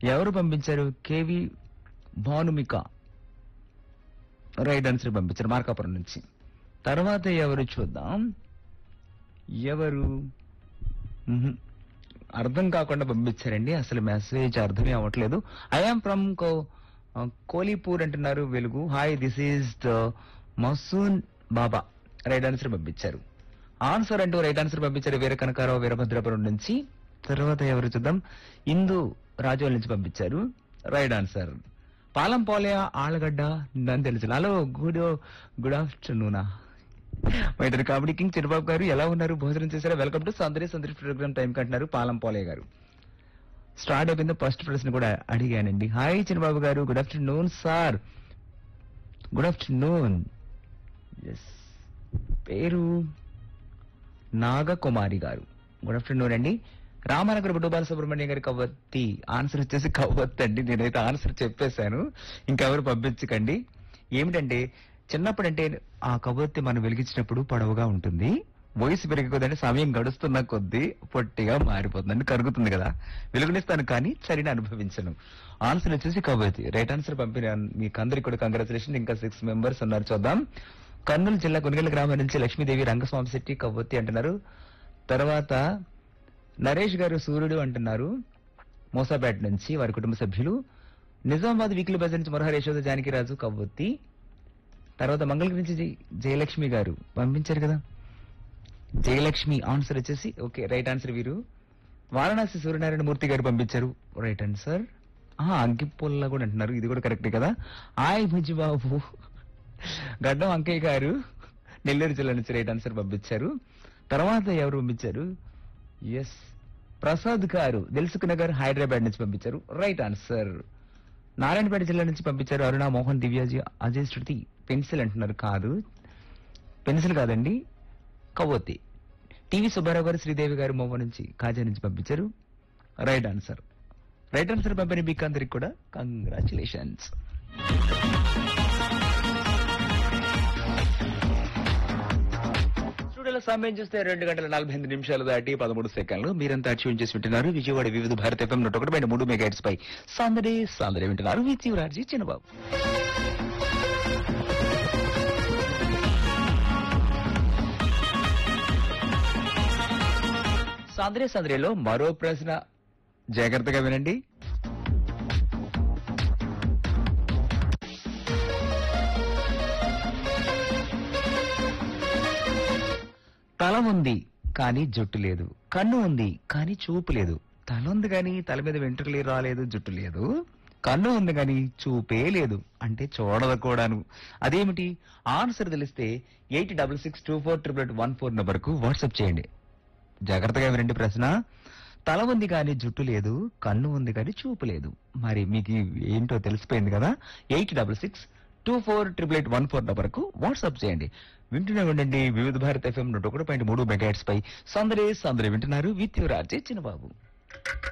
ఎవరు పంపించారు KV భానుమిక right answer పంపించారు మార్కాపురం నుంచి తర్వాత ఎవరు చూద్దాం ఎవరు మ్హూ. అర్థం కాకుండా పంపించారండి అసలు మెసేజ్ అర్థమే అవ్వట్లేదు ఐఎమ్ ఫ్రమ్ కోలీపూర్ అంటున్నారు వెలుగు హాయ్ దిస్ ఈజ్ ద మసూన్ బాబా రైట్ ఆన్సర్ పంపించారు ఆన్సర్ అంటూ రైట్ ఆన్సర్ పంపించారు వీర కనకారావు వీరభద్రాపురం నుంచి తర్వాత ఎవరు చూద్దాం ఇందు రాజోల్ నుంచి పంపించారు రైట్ ఆన్సర్ పాలం పోలయ ఆళ్ళగడ్డ నన్ను తెలుసు హలో గుడ్ గుడ్ ఆఫ్టర్నూనా my dear comedy king Chirababu గారు ఎలా ఉన్నారు భోజనం చేశారా welcome to Sandari Sandari program time కంటున్నారు పాలం పోలయ్య గారు స్టార్ట్ అయిపోయింది ఫస్ట్ ప్రశ్న కూడా అడిగానండి హాయ్ చిరబాబు గారు good afternoon sir good afternoon yes పేరు నాగకుమారి గారు గుడ్ ఆఫ్టర్నూన్ అండి రామానగర్ బుడ్డు బాలసుబ్రహ్మణ్యం గారి కవ్వత్తి ఆన్సర్ వచ్చేసి కవ్వత్తి అండి నేనైతే ఆన్సర్ చెప్పేశాను ఇంకెవరు పంపించకండి ఏమిటంటే చిన్నప్పుడు అంటే ఆ కవ్వొత్తి మనం వెలిగించినప్పుడు పొడవుగా ఉంటుంది వయసు పెరిగే కొద్ది సమయం గడుస్తున్న కొద్దీ పొట్టిగా మారిపోతుంది అంటే కరుగుతుంది కదా వెలుగునిస్తాను కానీ చలిని అనుభవించను ఆన్సర్ వచ్చేసి కవ్వొత్తి రైట్ ఆన్సర్ పంపిన మీకు అందరికి కూడా కంగ్రాచులేషన్ ఇంకా సిక్స్ మెంబర్స్ ఉన్నారు చూద్దాం కర్నూలు జిల్లా కొనుగోలు గ్రామం నుంచి లక్ష్మీదేవి రంగస్వామి శెట్టి కవ్వొత్తి అంటున్నారు తర్వాత నరేష్ గారు సూర్యుడు అంటున్నారు మోసాపేట నుంచి వారి కుటుంబ సభ్యులు నిజామాబాద్ వీక్లీ బజార్ నుంచి మరహర యశోద జానకిరాజు కవ్వొత్తి తర్వాత మంగళగిరి నుంచి జై- జయలక్ష్మి గారు పంపించారు కదా జయలక్ష్మి ఆన్సర్ వచ్చేసి ఓకే రైట్ ఆన్సర్ వీరు వారణాసి సూర్యనారాయణ మూర్తి గారు పంపించారు రైట్ ఆన్సర్ అగ్గిపుల్ల కూడా అంటున్నారు ఇది కూడా కరెక్ట్ కదా ఆయ్ బుజ్జి బాబు గడ్డం అంకయ్య గారు నెల్లూరు జిల్లా నుంచి రైట్ ఆన్సర్ పంపించారు తర్వాత ఎవరు పంపించారు ఎస్ ప్రసాద్ గారు దిల్సుఖ్ నగర్ హైదరాబాద్ నుంచి పంపించారు రైట్ ఆన్సర్ నారాయణపేట జిల్లా నుంచి పంపించారు అరుణ మోహన్ దివ్యాజీ అజయ్ శృతి పెన్సిల్ అంటున్నారు కాదు పెన్సిల్ కాదండి కవ్వొత్తి టీవీ సుబ్బారావు గారు శ్రీదేవి గారు మోహన్ నుంచి కాజా నుంచి పంపించారు రైట్ ఆన్సర్ రైట్ ఆన్సర్ పంపిన మీకు అందరికి కూడా కంగ్రాచులేషన్స్ స్టూడియోలో సమయం చూస్తే రెండు గంటల నలభై ఎనిమిది నిమిషాలు దాటి పదమూడు సెకండ్లు మీరంతా ట్యూన్ చేసి వింటున్నారు విజయవాడ వివిధ భారత ఎఫ్ఎం నూట ఒకటి పాయింట్ మూడు మెగాట్స్ పై సందడే సందడే వింటున్నారు విత్ యువరాజీ చిన్నబాబు సందడే సందడిలో మరో ప్రశ్న జాగ్రత్తగా వినండి తల ఉంది కానీ జుట్టు లేదు కన్ను ఉంది కానీ చూపు లేదు తల ఉంది కానీ తల మీద వెంట్రుకలు రాలేదు జుట్టు లేదు కన్ను ఉంది కానీ చూపే లేదు అంటే చూడదు కూడాను అదేమిటి ఆన్సర్ తెలిస్తే eight double six two four triple eight one four number కు వాట్సాప్ చేయండి జాగ్రత్తగా వినండి ప్రశ్న తల ఉంది కానీ జుట్టు లేదు కన్ను ఉంది కానీ చూపు లేదు మరి మీకు ఇవి ఏంటో తెలిసిపోయింది కదా eight double six two four triple eight one four number కు వాట్సాప్ చేయండి వింటూనే ఉండండి వివిధ భారత ఎఫ్ఎం నూట ఒకటి పాయింట్ మూడు మెగాట్స్ పై సందరే సందరే వింటున్నారు విత్ యువర్ ఆర్జే చిన్నబాబు